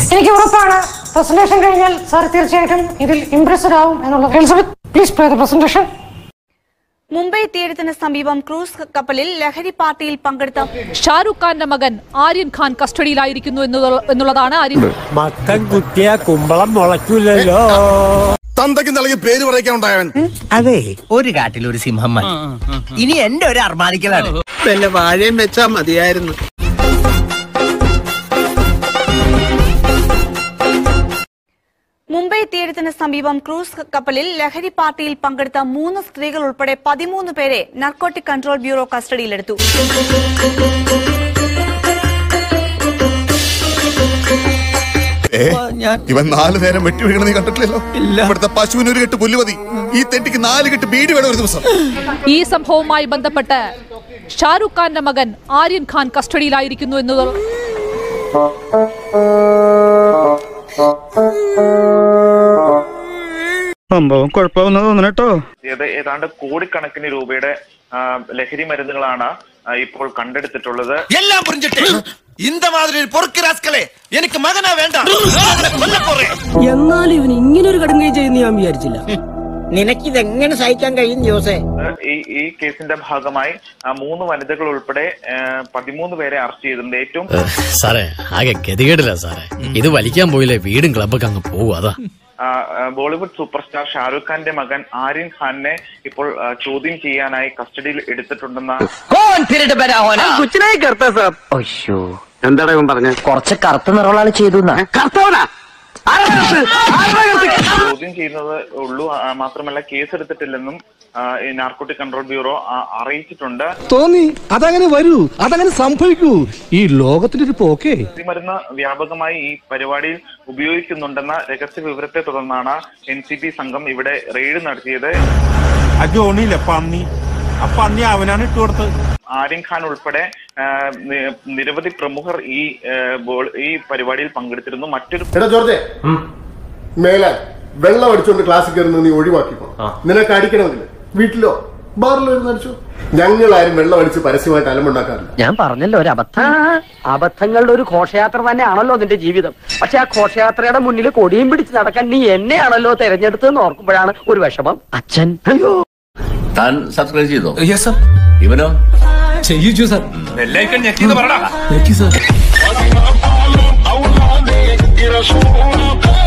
എനിക്ക് ഉറപ്പാണ് പ്രസന്റേഷൻ കഴിഞ്ഞാൽ സാർ തീർച്ചയായിട്ടും ഇതിൽ ഇംപ്രസ്ഡ് ആവും എന്നുള്ളത് Elizabeth please play the presentation Mumbai തീരത്തിന് സമീപം ക്രൂസ് കപ്പലിൽ ലഹരി പാർട്ടിയിൽ പങ്കെടുത്ത ഷാരൂഖ് ഖാന്റെ മകൻ ആര്യൻ ഖാൻ കസ്റ്റഡിയിലായിരിക്കുന്നു എന്നുള്ളത്- എന്നുള്ളതാണ് ആര്യൻ മത്തൻ കുത്തിയ കുമ്പളം മുളയ്ക്കില്ലല്ലോ തന്തയ്ക്ക് നൽകി പേര് പറയിക്കാൻ ഉണ്ടായവൻ അതെ ഒരു കാട്ടിൽ ഒരു സിംഹം മതി ഇനി എന്റെ ഒരു അർമാദിക്കലാണ് വല്ല വാഴയും വെച്ചാ മതിയായിരുന്നു മുംബൈ തീരത്തിന് സമീപം ക്രൂസ് കപ്പലിൽ ലഹരി പാർട്ടിയിൽ പങ്കെടുത്ത മൂന്ന് സ്ത്രീകൾ ഉൾപ്പെടെ പതിമൂന്ന് പേരെ നർക്കോട്ടിക് കൺട്രോൾ ബ്യൂറോ കസ്റ്റഡിയിലെടുത്തു ഏ ഇവൻ നാല് നേരം വെട്ടി വീഴണ നീ കണ്ടിട്ടില്ലല്ലോ ഇവിടുത്തെ പശുവിന് ഒരു കെട്ട് പുല്ല് മതി ഈ തെണ്ടിക്ക് നാല് കെട്ട് ബീഡി വേണം ഒരു ദിവസം ഈ സംഭവവുമായി ബന്ധപ്പെട്ട് ഷാരൂഖ് ഖാന്റെ മകൻ ആര്യൻ ഖാൻ കസ്റ്റഡിയിലായിരിക്കുന്നു എന്നുള്ളത് സംഭവം കുഴപ്പമെന്ന് തോന്നണട്ടോ ഏത് ഏതാണ്ട് കോടിക്കണക്കിന് രൂപയുടെ ആ, ലഹരി മരുന്നുകളാണ് ആ, ഇപ്പോൾ കണ്ടെടുത്തിട്ടുള്ളത് എല്ലാം പുരിஞ்சிட்டு இந்த மாதிரி ஒரு பொறுக்கு ராஸ்களே எனக்கு மகனா வேண்டாம் கொல்ல போறேன் എന്നാലും ഇവൻ ഇങ്ങനെ ഒരു കടുങ്കൈ ചെയ്യുന്ന ഞാൻ വിചാരിച്ചില്ല നിനക്കിതെങ്ങനെ സഹിക്കാൻ കഴിയും ജോസേ ഈ ഈ കേസിന്റെ ഭാഗമായി ആ, മൂന്ന് വനിതകൾ ഉൾപ്പെടെ ആ, പതിമൂന്ന് പേരെ അറസ്റ്റ് ചെയ്തിട്ടുണ്ട് ഏറ്റവും സാറേ ആകെ ഗതികേടില്ല സാറേ ഇത് വലിക്കാൻ പോയില്ലേ വീടും ക്ലബൊക്കെ അങ്ങ് പോകും അതാ ആ, ആ, ബോളിവുഡ് സൂപ്പർ സ്റ്റാർ ഷാരൂഖ് ഖാന്റെ മകൻ ആര്യൻ ഖാനെ ഇപ്പോൾ ആ, ചോദ്യം ചെയ്യാനായി കസ്റ്റഡിയിൽ എടുത്തിട്ടുണ്ടെന്ന കൊച്ചിനായി കറുത്ത സാർ എന്താടാ ഇവൻ പറഞ്ഞ കുറച്ച് കറുത്ത നിറമുള്ള ചെയ്തു കർത്തവനാ ചോദ്യം ചെയ്യുന്നത് ഉള്ളൂ ആ, മാത്രമല്ല കേസ് എടുത്തിട്ടില്ലെന്നും ആ, ഈ നാർക്കോട്ടിക് കൺട്രോൾ ബ്യൂറോ ആ, അറിയിച്ചിട്ടുണ്ട് തോന്നി അതങ്ങനെ വരൂ അതങ്ങനെ സംഭവിക്കൂ ഈ ലോകത്തിന്റെ ഒരു പോക്കേ ഈ മരുന്ന് വ്യാപകമായി ഈ പരിപാടിയിൽ ഉപയോഗിക്കുന്നുണ്ടെന്ന രഹസ്യ വിവരത്തെ തുടർന്നാണ് എൻ സി പി സംഘം ഇവിടെ റെയ്ഡ് നടത്തിയത് ആ ജോണിയില്ലേ പന്നി ആ പന്നി അവനാണ് ഇട്ട് കൊടുത്തത് ആര്യൻ ഖാൻ ഉൾപ്പെടെ ആ, നി- നിരവധി പ്രമുഖർ ഈ ആ, ബോൾ- ഈ പരിപാടിയിൽ പങ്കെടുത്തിരുന്നു മറ്റൊരു എടാ ജോർജെ മേലെ വെള്ളം അടിച്ചോണ്ട് ക്ലാസ്സിൽ കയറുന്നത് നീ ഒഴിവാക്കിക്കോ നിനക്ക് അടിക്കണമെങ്കിൽ വീട്ടിലോ ബാറിലോ ഇരുന്ന് അടിച്ചോ ഞങ്ങളാരും വെള്ളം അടിച്ച് പരസ്യമായിട്ട് അലമ്പുണ്ടാക്കാറില്ല ഞാൻ പറഞ്ഞല്ലോ ഒരു അബദ്ധം അബദ്ധങ്ങളുടെ ഒരു ഘോഷയാത്ര തന്നെയാണല്ലോ നിന്റെ ജീവിതം പക്ഷെ ആ ഘോഷയാത്രയുടെ മുന്നിൽ കൊടിയും പിടിച്ച് നടക്കാൻ നീ എന്നെയാണല്ലോ തെരഞ്ഞെടുത്തതെന്ന് ഓർക്കുമ്പോഴാണ് ഒരു വിഷമം അച്ഛൻ അയ്യോ താൻ സബ്സ്ക്രൈബ് ചെയ്തോ ഇവനോ ചെയ്യിച്ചു സാർ പറടാ സാർ